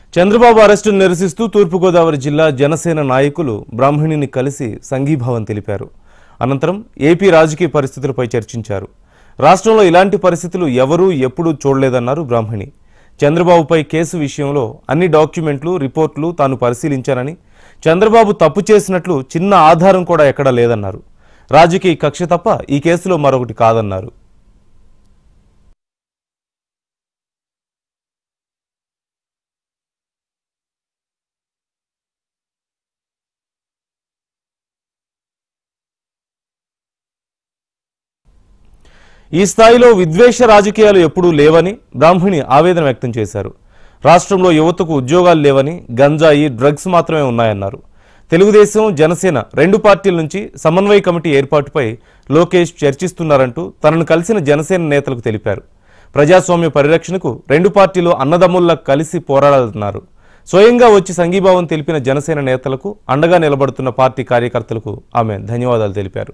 చంద్రబాబు అరెస్టును నిరసిస్తూ తూర్పుగోదావరి జిల్లా జనసేన నాయకులు బ్రాహ్మణిని కలిసి సంఘీభావం తెలిపారు అనంతరం ఏపీ రాజకీయ పరిస్థితులపై చర్చించారు రాష్ట్రంలో ఇలాంటి పరిస్థితులు ఎవరూ ఎప్పుడూ చూడలేదన్నారు బ్రాహ్మణి చంద్రబాబుపై కేసు విషయంలో అన్ని డాక్యుమెంట్లు రిపోర్ట్లు తాను పరిశీలించానని చంద్రబాబు తప్పు చేసినట్లు చిన్న ఆధారం కూడా ఎక్కడా లేదన్నారు రాజకీయ కక్ష తప్ప ఈ కేసులో మరొకటి కాదన్నారు ఈ స్థాయిలో విద్వేష రాజకీయాలు ఎప్పుడూ లేవని బ్రాహ్మణి ఆవేదన వ్యక్తం చేశారు రాష్ట్రంలో యువతకు ఉద్యోగాలు లేవని గంజాయి డ్రగ్స్ మాత్రమే ఉన్నాయన్నారు తెలుగుదేశం జనసేన రెండు పార్టీల నుంచి సమన్వయ కమిటీ ఏర్పాటుపై లోకేష్ చర్చిస్తున్నారంటూ తనను కలిసిన జనసేన నేతలకు తెలిపారు ప్రజాస్వామ్య పరిరక్షణకు రెండు పార్టీలు అన్నదమ్ముల్లా కలిసి పోరాడాలన్నారు స్వయంగా వచ్చి సంఘీభావం తెలిపిన జనసేన నేతలకు అండగా నిలబడుతున్న పార్టీ కార్యకర్తలకు ఆమె ధన్యవాదాలు తెలిపారు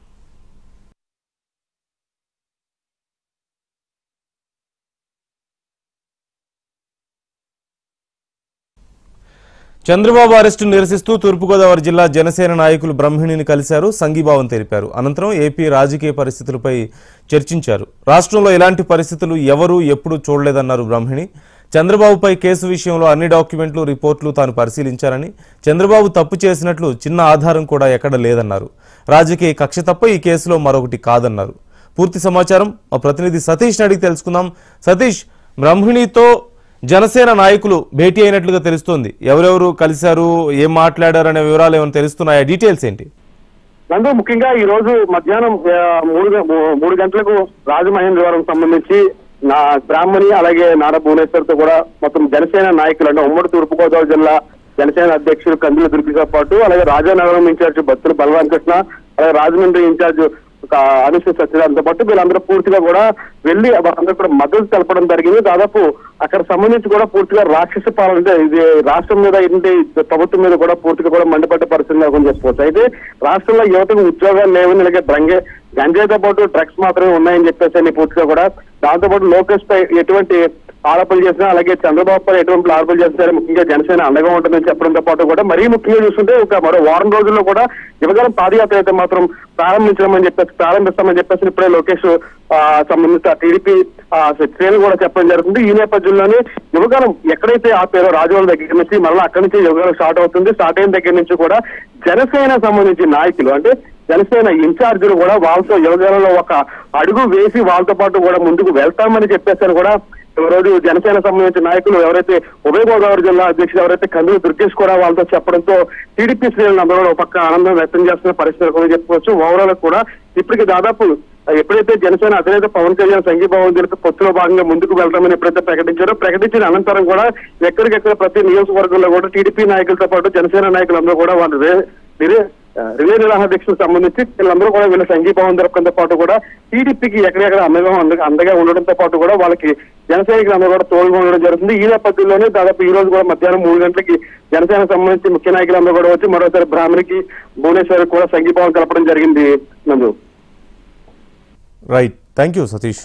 చంద్రబాబు అరెస్టును నిరసిస్తూ తూర్పుగోదావరి జిల్లా జనసేన నాయకులు బ్రహ్మిణిని కలిశారు సంఘీభావం తెలిపారు అనంతరం ఏపీ రాజకీయ పరిస్థితులపై చర్చించారు రాష్ట్రంలో ఇలాంటి పరిస్థితులు ఎవరూ ఎప్పుడూ చూడలేదన్నారు బ్రహ్మిణి చంద్రబాబుపై కేసు విషయంలో అన్ని డాక్యుమెంట్లు రిపోర్ట్లు తాను పరిశీలించారని చంద్రబాబు తప్పు చేసినట్లు చిన్న ఆధారం కూడా ఎక్కడ లేదన్నారు రాజకీయ కక్ష తప్ప ఈ కేసులో మరొకటి కాదన్నారు పూర్తి సమాచారం మా ప్రతినిధి సతీష్ అడిగి తెలుసుకుందాం సతీష్ బ్రహ్మిణితో జనసేన నాయకులు భేటీ అయినట్లుగా తెలుస్తోంది ఎవరెవరు కలిశారు ఏం మాట్లాడారు అనే వివరాలు ఏమైనా తెలుస్తున్నాయా డీటెయిల్స్ ఏంటి నందు ముఖ్యంగా ఈ రోజు మధ్యాహ్నం ఆ, మూడు గ- మూ- మూడు గంటలకు రాజమహేంద్రవరం సంబంధించి నా బ్రాహ్మణి అలాగే నారా భువనేశ్వర్ తో కూడా మొత్తం జనసేన నాయకులు అంటే ఉమ్మడి తూర్పుగోదావరి జిల్లా జనసేన అధ్యక్షులు కందుల దుర్గితో పాటు అలాగే రాజానగరం ఇన్ఛార్జ్ బత్తుల బలరాం కృష్ణ అలాగే రాజమండ్రి ఇన్ఛార్జ్ ఒక అనుష్ఠ సత్యనారాయణతో పాటు వీళ్ళందరూ పూర్తిగా కూడా వెళ్లి వాళ్ళందరూ కూడా మద్దతు తెలపడం జరిగింది దాదాపు అక్కడ సంబంధించి కూడా పూర్తిగా రాక్షస పాలన అంటే ఇది రాష్ట్రం మీద ఏంటి ప్రభుత్వం మీద కూడా పూర్తిగా కూడా మండిపడ్డ పరిస్థితి నెలకొని చెప్పుకోవచ్చు అయితే రాష్ట్రంలో యువతకు ఉద్యోగాలు లేవని అలాగే డ్రంగే గంజాయితో పాటు డ్రగ్స్ మాత్రమే ఉన్నాయని చెప్పేసి అని పూర్తిగా కూడా దాంతో పాటు లోకేష్ పై ఎటువంటి ఆరోపణలు చేసినా అలాగే చంద్రబాబు పై ఎటువంటి ఆరోపణలు చేసినా సరే ముఖ్యంగా జనసేన అండగా ఉంటుందని చెప్పడంతో పాటు కూడా మరీ ముఖ్యంగా చూస్తుంటే ఒక మరో వారం రోజుల్లో కూడా యువగలం పాదయాత్ర అయితే మాత్రం ప్రారంభించమని చెప్పేసి ప్రారంభిస్తామని చెప్పేసి ఇప్పుడే లోకేష్ ఆ, సంబంధిత టీడీపీ శ్రేణులు కూడా చెప్పడం జరుగుతుంది ఈ నేపథ్యంలోనే యువగలం ఎక్కడైతే ఆపారో రాజవాళ్ళ దగ్గర నుంచి మళ్ళీ అక్కడి నుంచి యువగలం స్టార్ట్ అవుతుంది స్టార్ట్ అయిన దగ్గర నుంచి కూడా జనసేన సంబంధించిన నాయకులు అంటే జనసేన ఇన్ఛార్జీలు కూడా వాళ్ళతో యువగలంలో ఒక అడుగు వేసి వాళ్ళతో పాటు కూడా ముందుకు వెళ్తామని చెప్పేసారు కూడా రోజు జనసేన సంబంధించిన నాయకులు ఎవరైతే ఉభయ గోదావరి జిల్లా అధ్యక్షుడు ఎవరైతే కందులు దుర్గేష్ కూడా వాళ్ళతో చెప్పడంతో టీడీపీ శ్రేణులు అందరూ కూడా ఒక పక్క ఆనందం వ్యక్తం చేస్తున్న పరిస్థితి కూడా చెప్పుకోవచ్చు ఓవరాల్ కూడా ఇప్పటికి దాదాపు ఎప్పుడైతే జనసేన అధినేత పవన్ కళ్యాణ్ సంఘీభావం తెలిపి పొత్తులో భాగంగా ముందుకు వెళ్తామని ఎప్పుడైతే ప్రకటించారో ప్రకటించిన అనంతరం కూడా ఎక్కడికెక్కడ ప్రతి నియోజకవర్గంలో కూడా టీడీపీ నాయకులతో పాటు జనసేన నాయకులందరూ కూడా వాళ్ళు రే- రిలే- రిలే నిరాహార దీక్షకు సంబంధించి వీళ్ళందరూ కూడా వీళ్ళ సంఘీభావం జరపడంతో పాటు కూడా టీడీపీకి ఎక్కడెక్కడ అందగా అంద- అందగా ఉండడంతో పాటు కూడా వాళ్ళకి జనసైనికులు అందరూ కూడా తోడుగా ఉండడం జరుగుతుంది ఈ నేపథ్యంలోనే దాదాపు ఈ రోజు కూడా మధ్యాహ్నం మూడు గంటలకి జనసేన సంబంధించి ముఖ్య నాయకులందరూ కూడా వచ్చి మరోసారి బ్రాహ్మణికి భువనేశ్వర్ కూడా సంఘీభావం కలపడం జరిగింది Nandu right thank you Satish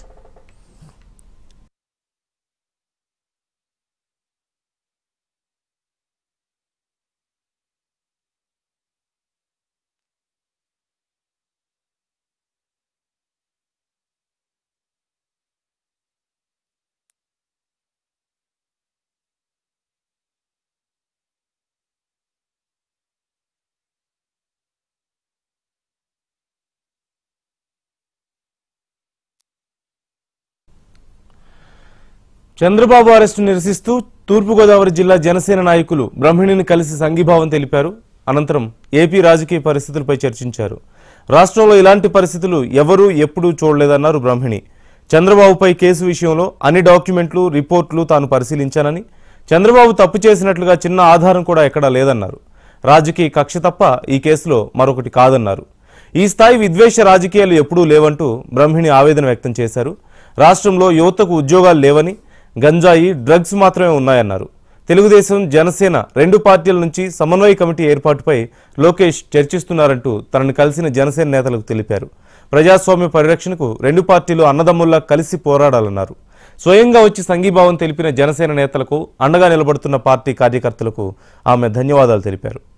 Chandrababu arrest నిరసిస్తూ తూర్పుగోదావరి జిల్లా జనసేన నాయకులు బ్రహ్మిణిని కలిసి సంఘీభావం తెలిపారు అనంతరం ఏపీ రాజకీయ పరిస్థితులపై చర్చించారు రాష్ట్రంలో ఇలాంటి పరిస్థితులు ఎవరూ ఎప్పుడూ చూడలేదన్నారు బ్రహ్మిణి చంద్రబాబుపై కేసు విషయంలో అన్ని డాక్యుమెంట్లు రిపోర్ట్లు తాను పరిశీలించానని చంద్రబాబు తప్పు చేసినట్లుగా చిన్న ఆధారం కూడా ఎక్కడా లేదన్నారు రాజకీయ కక్ష తప్ప ఈ కేసులో మరొకటి కాదన్నారు ఈ స్థాయి విద్వేష రాజకీయాలు ఎప్పుడూ లేవంటూ బ్రహ్మిణి ఆవేదన వ్యక్తం చేశారు రాష్ట్రంలో యువతకు ఉద్యోగాలు లేవని గంజాయి డ్రగ్స్ మాత్రమే ఉన్నాయన్నారు తెలుగుదేశం జనసేన రెండు పార్టీల నుంచి సమన్వయ కమిటీ ఏర్పాటుపై లోకేష్ చర్చిస్తున్నారంటూ తనను కలిసిన జనసేన నేతలకు తెలిపారు ప్రజాస్వామ్య పరిరక్షణకు రెండు పార్టీలు అన్నదమ్ముల్లా కలిసి పోరాడాలన్నారు స్వయంగా వచ్చి సంఘీభావం తెలిపిన జనసేన నేతలకు అండగా నిలబడుతున్న పార్టీ కార్యకర్తలకు ఆమె ధన్యవాదాలు తెలిపారు